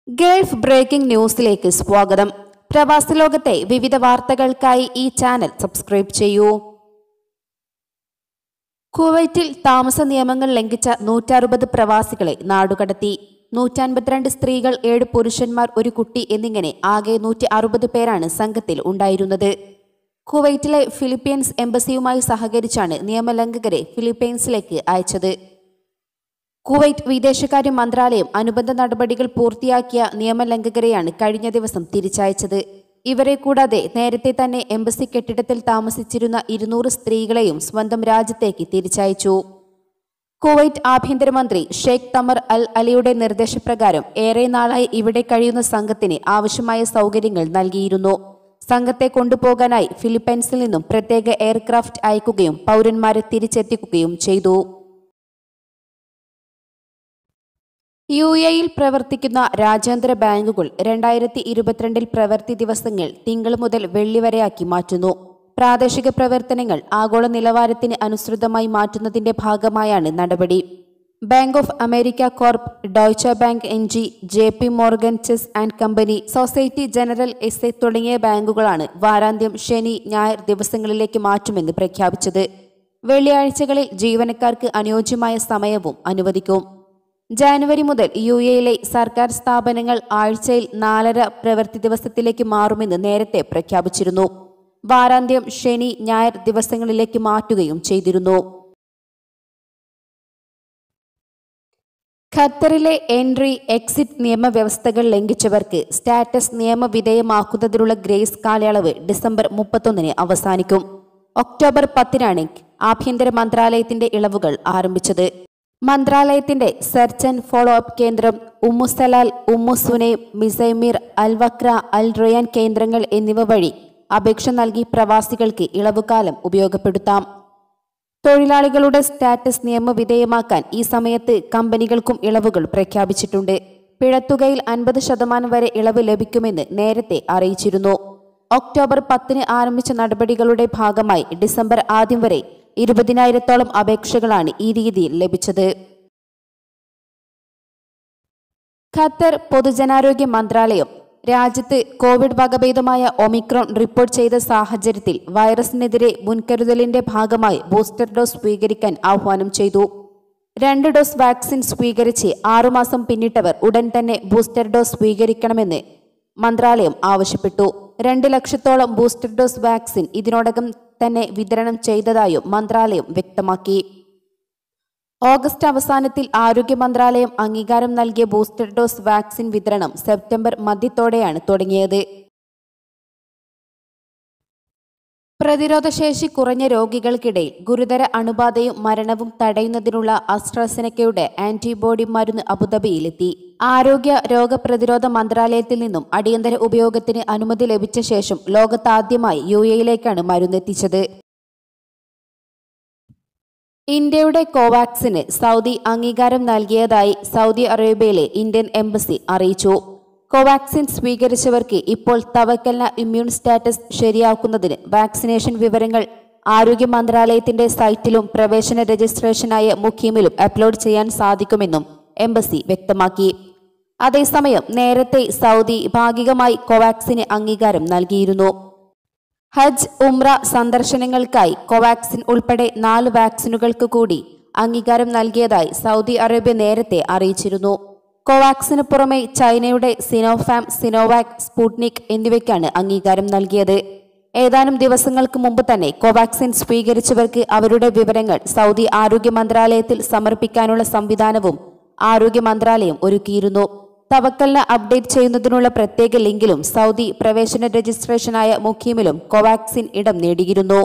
Gulf breaking ന്യൂസിലേക്ക് സ്വാഗതം പ്രവാസ ലോകത്തെ വിവിധ വാർത്തകൾക്കായി ഈ ചാനൽ സബ്സ്ക്രൈബ് ചെയ്യൂ കുവൈറ്റിൽ താമസ നിയമങ്ങൾ ലംഘിച്ച നൂറ്ററുപത് പ്രവാസികളെ നാടുകടത്തി നൂറ്റൻപത്തിരണ്ട് സ്ത്രീകൾ ഏഴ് പുരുഷന്മാർ ഒരു കുട്ടി എന്നിങ്ങനെ ആകെ നൂറ്റി അറുപത് പേരാണ് സംഘത്തിൽ ഉണ്ടായിരുന്നത് കുവൈറ്റിലെ ഫിലിപ്പീൻസ് എംബസിയുമായി സഹകരിച്ചാണ് നിയമലംഘകരെ ഫിലിപ്പീൻസിലേക്ക് അയച്ചത് കുവൈറ്റ് വിദേശകാര്യ മന്ത്രാലയം അനുബന്ധ നടപടികൾ പൂർത്തിയാക്കിയ നിയമലംഘകരെയാണ് കഴിഞ്ഞ ദിവസം തിരിച്ചയച്ചത് ഇവരെ കൂടാതെ നേരത്തെ തന്നെ എംബസി കെട്ടിടത്തിൽ താമസിച്ചിരുന്ന ഇരുന്നൂറ് സ്ത്രീകളെയും സ്വന്തം രാജ്യത്തേക്ക് തിരിച്ചയച്ചു കുവൈറ്റ് ആഭ്യന്തരമന്ത്രി ഷെയ്ഖ് തമർ അൽ അലിയുടെ നിർദ്ദേശപ്രകാരം ഏറെ നാളായി ഇവിടെ കഴിയുന്ന സംഘത്തിന് ആവശ്യമായ സൗകര്യങ്ങൾ നൽകിയിരുന്നു സംഘത്തെ കൊണ്ടുപോകാനായി ഫിലിപ്പൈൻസിൽ നിന്നും പ്രത്യേക എയർക്രാഫ്റ്റ് അയക്കുകയും പൗരന്മാരെ തിരിച്ചെത്തിക്കുകയും ചെയ്തു യു എയിൽ പ്രവർത്തിക്കുന്ന രാജ്യാന്തര ബാങ്കുകൾ രണ്ടായിരത്തി ഇരുപത്തിരണ്ടിൽ പ്രവൃത്തി ദിവസങ്ങൾ തിങ്കൾ മുതൽ വെള്ളി വരെയാക്കി മാറ്റുന്നു പ്രാദേശിക പ്രവർത്തനങ്ങൾ ആഗോള നിലവാരത്തിന് അനുസൃതമായി മാറ്റുന്നതിന്റെ ഭാഗമായാണ് നടപടി bank of America corp Deutsche bank N G J P Morgan Chase and company Societe Generale S A തുടങ്ങിയ ബാങ്കുകളാണ് വാരാന്ത്യം ശനി ഞായർ ദിവസങ്ങളിലേക്ക് മാറ്റുമെന്ന് പ്രഖ്യാപിച്ചത് വെള്ളിയാഴ്ചകളിൽ ജീവനക്കാർക്ക് അനുയോജ്യമായ സമയവും അനുവദിക്കും ജാനുവരി മുതൽ യു എയിലെ സർക്കാർ സ്ഥാപനങ്ങൾ ആഴ്ചയിൽ നാലര പ്രവൃത്തി ദിവസത്തിലേക്ക് മാറുമെന്ന് നേരത്തെ പ്രഖ്യാപിച്ചിരുന്നു വാരാന്ത്യം ശനി ഞായർ ദിവസങ്ങളിലേക്ക് മാറ്റുകയും ചെയ്തിരുന്നു ഖത്തറിലെ എൻട്രി എക്സിറ്റ് നിയമവ്യവസ്ഥകൾ ലംഘിച്ചവർക്ക് സ്റ്റാറ്റസ് നിയമവിധേയമാക്കുന്നതിനുള്ള ഗ്രേസ് കാലയളവ് ഡിസംബർ മുപ്പത്തൊന്നിന് അവസാനിക്കും ഒക്ടോബർ പത്തിനാണ് ആഭ്യന്തര മന്ത്രാലയത്തിന്റെ ഇളവുകൾ ആരംഭിച്ചത് മന്ത്രാലയത്തിന്റെ സെർച്ച് ആൻഡ് ഫോളോ അപ്പ് കേന്ദ്രം ഉമ്മുസലാൽ ഉമ്മുസുനെ മിസൈമീർ അൽവക്ര അൽ റയാൻ കേന്ദ്രങ്ങൾ എന്നിവ വഴി അപേക്ഷ നൽകി പ്രവാസികൾക്ക് ഇളവുകാലം ഉപയോഗപ്പെടുത്താം തൊഴിലാളികളുടെ സ്റ്റാറ്റസ് നിയമവിധേയമാക്കാൻ ഈ സമയത്ത് കമ്പനികൾക്കും ഇളവുകൾ പ്രഖ്യാപിച്ചിട്ടുണ്ട് പിഴത്തുകയിൽ അൻപത് ശതമാനം വരെ ഇളവ് ലഭിക്കുമെന്ന് നേരത്തെ അറിയിച്ചിരുന്നു ഒക്ടോബർ പത്തിന് ആരംഭിച്ച നടപടികളുടെ ഭാഗമായി ഡിസംബർ ആദ്യം വരെ ഇരുപതിനായിരത്തോളം അപേക്ഷകളാണ് ഈ രീതിയിൽ ലഭിച്ചത് ഖത്തർ പൊതുജനാരോഗ്യ മന്ത്രാലയം രാജ്യത്ത് കോവിഡ് വകഭേദമായ ഒമിക്രോൺ റിപ്പോർട്ട് ചെയ്ത സാഹചര്യത്തിൽ വൈറസിനെതിരെ മുൻകരുതലിന്റെ ഭാഗമായി ബൂസ്റ്റർ ഡോസ് സ്വീകരിക്കാൻ ആഹ്വാനം ചെയ്തു രണ്ട് ഡോസ് വാക്സിൻ സ്വീകരിച്ച് ആറുമാസം പിന്നിട്ടവർ ഉടൻ തന്നെ ബൂസ്റ്റർ ഡോസ് സ്വീകരിക്കണമെന്ന് മന്ത്രാലയം ആവശ്യപ്പെട്ടു രണ്ട് ലക്ഷത്തോളം ബൂസ്റ്റർ ഡോസ് വാക്സിൻ ഇതിനോടകം തന്നെ വിതരണം ചെയ്തതായും മന്ത്രാലയം വ്യക്തമാക്കി ഓഗസ്റ്റ് അവസാനത്തിൽ ആരോഗ്യ മന്ത്രാലയം അംഗീകാരം നൽകിയ ബൂസ്റ്റർ ഡോസ് വാക്സിൻ വിതരണം സെപ്റ്റംബർ മധ്യത്തോടെയാണ് തുടങ്ങിയത് പ്രതിരോധശേഷി കുറഞ്ഞ രോഗികൾക്കിടയിൽ ഗുരുതര അണുബാധയും മരണവും തടയുന്നതിനുള്ള അസ്ട്രസെനക്കയുടെ ആന്റിബോഡി മരുന്ന് അബുദാബിയിലെത്തി ആരോഗ്യ രോഗപ്രതിരോധ മന്ത്രാലയത്തിൽ നിന്നും അടിയന്തര ഉപയോഗത്തിന് അനുമതി ലഭിച്ച ശേഷം ലോകത്താദ്യമായി യു എയിലേക്കാണ് മരുന്നെത്തിച്ചത് ഇന്ത്യയുടെ കോവാക്സിന് സൗദി അംഗീകാരം നൽകിയതായി സൗദി അറേബ്യയിലെ ഇന്ത്യൻ എംബസി അറിയിച്ചു കോവാക്സിൻ സ്വീകരിച്ചവർക്ക് ഇപ്പോൾ തവക്കലിന ഇമ്മ്യൂൺ സ്റ്റാറ്റസ് ശരിയാക്കുന്നതിന് വാക്സിനേഷൻ വിവരങ്ങൾ ആരോഗ്യ മന്ത്രാലയത്തിന്റെ സൈറ്റിലും പ്രവേശന രജിസ്ട്രേഷനായ മുഖീമിലും അപ്ലോഡ് ചെയ്യാൻ സാധിക്കുമെന്നും എംബസി വ്യക്തമാക്കി അതേസമയം നേരത്തെ സൗദി ഭാഗികമായി കോവാക്സിന് അംഗീകാരം നൽകിയിരുന്നു ഹജ്ജ് ഉംറ സന്ദർശനങ്ങൾക്കായി കോവാക്സിൻ ഉൾപ്പെടെ നാല് വാക്സിനുകൾക്ക് കൂടി അംഗീകാരം നൽകിയതായി സൗദി അറേബ്യ നേരത്തെ അറിയിച്ചിരുന്നു കോവാക്സിന് പുറമെ ചൈനയുടെ സിനോഫാം സിനോവാക് സ്പുട്നിക് എന്നിവയ്ക്കാണ് അംഗീകാരം നൽകിയത് ഏതാനും ദിവസങ്ങൾക്ക് മുമ്പ് തന്നെ കോവാക്സിൻ സ്വീകരിച്ചവർക്ക് അവരുടെ വിവരങ്ങൾ സൗദി ആരോഗ്യ മന്ത്രാലയത്തിൽ സമർപ്പിക്കാനുള്ള സംവിധാനവും ആരോഗ്യ മന്ത്രാലയം ഒരുക്കിയിരുന്നു തവക്കലിന് അപ്ഡേറ്റ് ചെയ്യുന്നതിനുള്ള പ്രത്യേക ലിങ്കിലും സൗദി പ്രവേശന രജിസ്ട്രേഷനായ മുഖീമിലും കോവാക്സിൻ ഇടം നേടിയിരുന്നു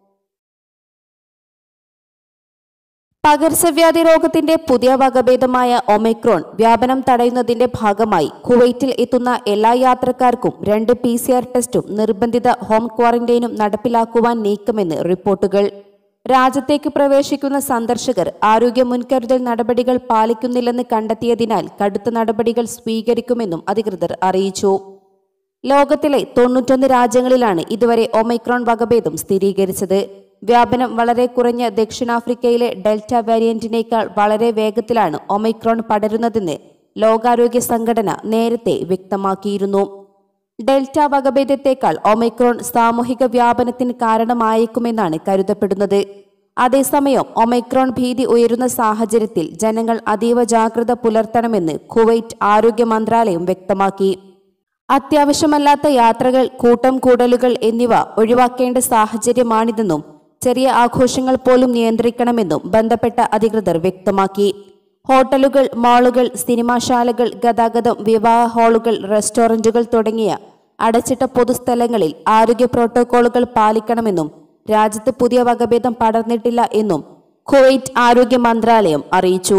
പകർച്ചവ്യാധി രോഗത്തിന്റെ പുതിയ വകഭേദമായ ഒമിക്രോൺ വ്യാപനം തടയുന്നതിന്റെ ഭാഗമായി കുവൈറ്റിൽ എത്തുന്ന എല്ലാ യാത്രക്കാർക്കും രണ്ട് പി സി ആർ ടെസ്റ്റും നിർബന്ധിത ഹോം ക്വാറന്റൈനും നടപ്പിലാക്കുവാൻ നീക്കമെന്ന് റിപ്പോർട്ടുകൾ രാജ്യത്തേക്ക് പ്രവേശിക്കുന്ന സന്ദർശകർ ആരോഗ്യ മുൻകരുതൽ നടപടികൾ പാലിക്കുന്നില്ലെന്ന് കണ്ടെത്തിയതിനാൽ കടുത്ത നടപടികൾ സ്വീകരിക്കുമെന്നും അധികൃതർ അറിയിച്ചു ലോകത്തിലെ തൊണ്ണൂറ്റൊന്ന് രാജ്യങ്ങളിലാണ് ഇതുവരെ ഒമൈക്രോൺ വകഭേദം സ്ഥിരീകരിച്ചത് വ്യാപനം വളരെ കുറഞ്ഞ ദക്ഷിണാഫ്രിക്കയിലെ ഡെൽറ്റ വേരിയന്റിനേക്കാൾ വളരെ വേഗത്തിലാണ് ഒമൈക്രോൺ പടരുന്നതെന്ന് ലോകാരോഗ്യ സംഘടന നേരത്തെ വ്യക്തമാക്കിയിരുന്നു ഡെൽറ്റ വകഭേദത്തേക്കാൾ ഒമൈക്രോൺ സാമൂഹിക വ്യാപനത്തിന് കാരണമായേക്കുമെന്നാണ് കരുതപ്പെടുന്നത് അതേസമയം ഒമൈക്രോൺ ഭീതി ഉയരുന്ന സാഹചര്യത്തിൽ ജനങ്ങൾ അതീവ ജാഗ്രത പുലർത്തണമെന്ന് കുവൈറ്റ് ആരോഗ്യ മന്ത്രാലയം വ്യക്തമാക്കി അത്യാവശ്യമല്ലാത്ത യാത്രകൾ കൂട്ടം കൂടലുകൾ എന്നിവ ഒഴിവാക്കേണ്ട സാഹചര്യമാണിതെന്നും ചെറിയ ആഘോഷങ്ങൾ പോലും നിയന്ത്രിക്കണമെന്നും ബന്ധപ്പെട്ട അധികൃതർ വ്യക്തമാക്കി ഹോട്ടലുകൾ മാളുകൾ സിനിമാശാലകൾ ഗതാഗതം വിവാഹ ഹാളുകൾ റെസ്റ്റോറന്റുകൾ തുടങ്ങിയ അടച്ചിട്ട പൊതുസ്ഥലങ്ങളിൽ ആരോഗ്യ പ്രോട്ടോക്കോളുകൾ പാലിക്കണമെന്നും രാജ്യത്ത് പുതിയ വകഭേദം പടർന്നിട്ടില്ല എന്നും കുവൈറ്റ് ആരോഗ്യ മന്ത്രാലയം അറിയിച്ചു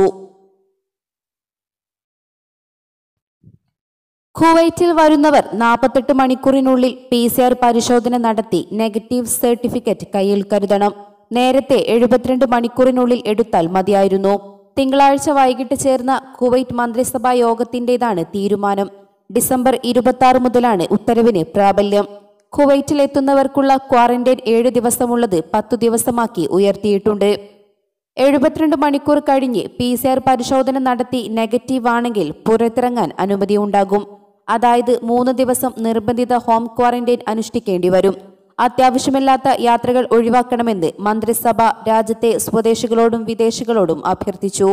കുവൈറ്റിൽ വരുന്നവർ നാൽപ്പത്തെട്ട് മണിക്കൂറിനുള്ളിൽ പി സി ആർ പരിശോധന നടത്തി നെഗറ്റീവ് സർട്ടിഫിക്കറ്റ് കയ്യിൽ കരുതണം നേരത്തെ എഴുപത്തിരണ്ട് മണിക്കൂറിനുള്ളിൽ എടുത്താൽ മതിയായിരുന്നു തിങ്കളാഴ്ച വൈകിട്ട് ചേർന്ന കുവൈറ്റ് മന്ത്രിസഭാ യോഗത്തിന്റേതാണ് തീരുമാനം ഡിസംബർ ഇരുപത്തി ആറ് മുതലാണ് ഉത്തരവിന് പ്രാബല്യം കുവൈറ്റിൽ എത്തുന്നവർക്കുള്ള ക്വാറന്റൈൻ ഏഴ് ദിവസമുള്ളത് പത്തു ദിവസമാക്കി ഉയർത്തിയിട്ടുണ്ട് എഴുപത്തിരണ്ട് മണിക്കൂർ കഴിഞ്ഞ് പി സി ആർ പരിശോധന നടത്തി നെഗറ്റീവ് ആണെങ്കിൽ പുറത്തിറങ്ങാൻ അനുമതിയുണ്ടാകും അതായത് മൂന്ന് ദിവസം നിർബന്ധിത ഹോം ക്വാറന്റൈൻ അനുഷ്ഠിക്കേണ്ടി വരും അത്യാവശ്യമില്ലാത്ത യാത്രകൾ ഒഴിവാക്കണമെന്ന് മന്ത്രിസഭ രാജ്യത്തെ സ്വദേശികളോടും വിദേശികളോടും അഭ്യർത്ഥിച്ചു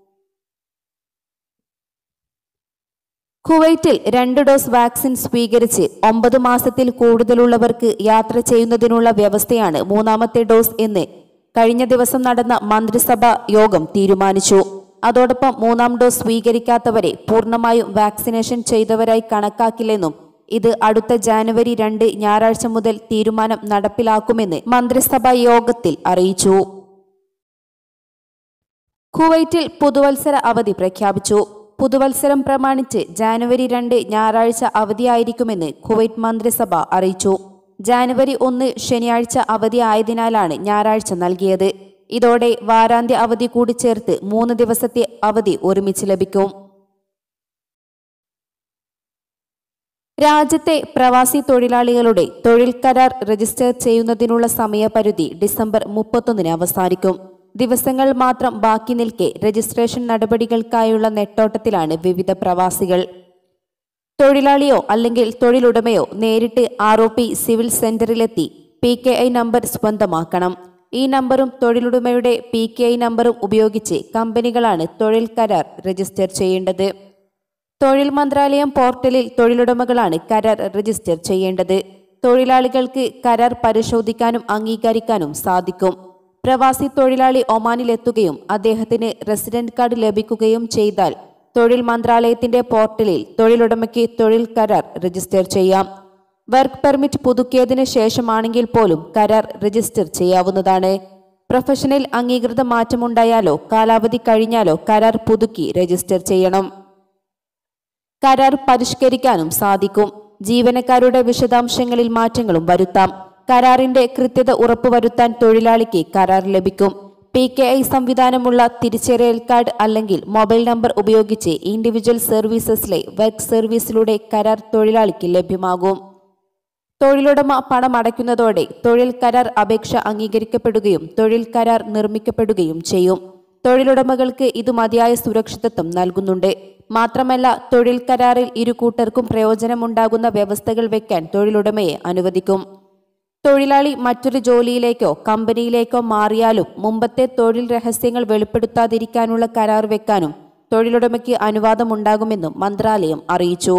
കുവൈറ്റിൽ രണ്ട് ഡോസ് വാക്സിൻ സ്വീകരിച്ച് ഒമ്പത് മാസത്തിൽ കൂടുതലുള്ളവർക്ക് യാത്ര ചെയ്യുന്നതിനുള്ള വ്യവസ്ഥയാണ് മൂന്നാമത്തെ ഡോസ് എന്ന് കഴിഞ്ഞ ദിവസം നടന്ന മന്ത്രിസഭ യോഗം തീരുമാനിച്ചു അതോടൊപ്പം മൂന്നാം ഡോസ് സ്വീകരിക്കാത്തവരെ പൂർണ്ണമായും വാക്സിനേഷൻ ചെയ്തവരായി കണക്കാക്കില്ലെന്നും ഇത് അടുത്ത ജാനുവരി രണ്ട് ഞായറാഴ്ച മുതൽ തീരുമാനം നടപ്പിലാക്കുമെന്ന് മന്ത്രിസഭാ യോഗത്തിൽ അറിയിച്ചു കുവൈറ്റിൽ പുതുവത്സര അവധി പ്രഖ്യാപിച്ചു പുതുവത്സരം പ്രമാണിച്ച് ജാനുവരി രണ്ട് ഞായറാഴ്ച അവധിയായിരിക്കുമെന്ന് കുവൈറ്റ് മന്ത്രിസഭ അറിയിച്ചു ജാനുവരി ഒന്ന് ശനിയാഴ്ച അവധി ആയതിനാലാണ് ഞായറാഴ്ച നൽകിയത് ഇതോടെ വാരാന്ത്യ അവധി കൂടി ചേർത്ത് മൂന്ന് ദിവസത്തെ അവധി ഒരുമിച്ച് ലഭിക്കും രാജ്യത്തെ പ്രവാസി തൊഴിലാളികളുടെ തൊഴിൽ കരാർ രജിസ്റ്റർ ചെയ്യുന്നതിനുള്ള സമയപരിധി ഡിസംബർ മുപ്പത്തൊന്നിന് അവസാനിക്കും ദിവസങ്ങൾ മാത്രം ബാക്കി നിൽക്കെ രജിസ്ട്രേഷൻ നടപടികൾക്കായുള്ള നെട്ടോട്ടത്തിലാണ് വിവിധ പ്രവാസികൾ തൊഴിലാളിയോ അല്ലെങ്കിൽ തൊഴിലുടമയോ നേരിട്ട് ആർ ഒ പി സിവിൽ സെന്ററിലെത്തി പി കെ ഐ നമ്പർ സ്വന്തമാക്കണം ഈ നമ്പറും തൊഴിലുടമയുടെ പി കെ ഐ നമ്പറും ഉപയോഗിച്ച് കമ്പനികളാണ് തൊഴിൽ കരാർ രജിസ്റ്റർ ചെയ്യേണ്ടത് തൊഴിൽ മന്ത്രാലയം പോർട്ടലിൽ തൊഴിലുടമകളാണ് കരാർ രജിസ്റ്റർ ചെയ്യേണ്ടത് തൊഴിലാളികൾക്ക് കരാർ പരിശോധിക്കാനും അംഗീകരിക്കാനും സാധിക്കും പ്രവാസി തൊഴിലാളി ഒമാനിലെത്തുകയും അദ്ദേഹത്തിന് റെസിഡന്റ് കാർഡ് ലഭിക്കുകയും ചെയ്താൽ തൊഴിൽ മന്ത്രാലയത്തിന്റെ പോർട്ടലിൽ തൊഴിലുടമയ്ക്ക് തൊഴിൽ കരാർ രജിസ്റ്റർ ചെയ്യാം വർക്ക് പെർമിറ്റ് പുതുക്കിയതിന് ശേഷമാണെങ്കിൽ പോലും കരാർ രജിസ്റ്റർ ചെയ്യാവുന്നതാണ് പ്രൊഫഷണൽ അംഗീകൃത മാറ്റമുണ്ടായാലോ കാലാവധി കഴിഞ്ഞാലോ കരാർ പുതുക്കി രജിസ്റ്റർ ചെയ്യണം കരാർ പരിഷ്കരിക്കാനും സാധിക്കും ജീവനക്കാരുടെ വിശദാംശങ്ങളിൽ മാറ്റങ്ങളും വരുത്താം കരാറിന്റെ കൃത്യത ഉറപ്പുവരുത്താൻ തൊഴിലാളിക്ക് കരാർ ലഭിക്കും പി കെ ഐ സംവിധാനമുള്ള തിരിച്ചറിയൽ കാർഡ് അല്ലെങ്കിൽ മൊബൈൽ നമ്പർ ഉപയോഗിച്ച് ഇൻഡിവിജ്വൽ സർവീസസിലെ വർക്ക് സർവീസിലൂടെ കരാർ തൊഴിലാളിക്ക് ലഭ്യമാകും തൊഴിലുടമ പണം അടയ്ക്കുന്നതോടെ തൊഴിൽ കരാർ അപേക്ഷ അംഗീകരിക്കപ്പെടുകയും തൊഴിൽ കരാർ നിർമ്മിക്കപ്പെടുകയും ചെയ്യും തൊഴിലുടമകൾക്ക് ഇത് മതിയായ സുരക്ഷിതത്വം നൽകുന്നുണ്ട് മാത്രമല്ല തൊഴിൽ കരാറിൽ ഇരു കൂട്ടർക്കും പ്രയോജനമുണ്ടാകുന്ന വ്യവസ്ഥകൾ വെക്കാൻ തൊഴിലുടമയെ അനുവദിക്കും തൊഴിലാളി മറ്റൊരു ജോലിയിലേക്കോ കമ്പനിയിലേക്കോ മാറിയാലും മുമ്പത്തെ തൊഴിൽ രഹസ്യങ്ങൾ വെളിപ്പെടുത്താതിരിക്കാനുള്ള കരാർ വെക്കാനും തൊഴിലുടമയ്ക്ക് അനുവാദമുണ്ടാകുമെന്നും മന്ത്രാലയം അറിയിച്ചു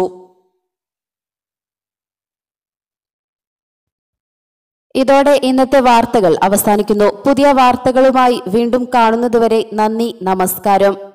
ഇതോടെ ഇന്നത്തെ വാർത്തകൾ അവസാനിക്കുന്നു പുതിയ വാർത്തകളുമായി വീണ്ടും കാണുന്നതുവരെ നന്ദി നമസ്കാരം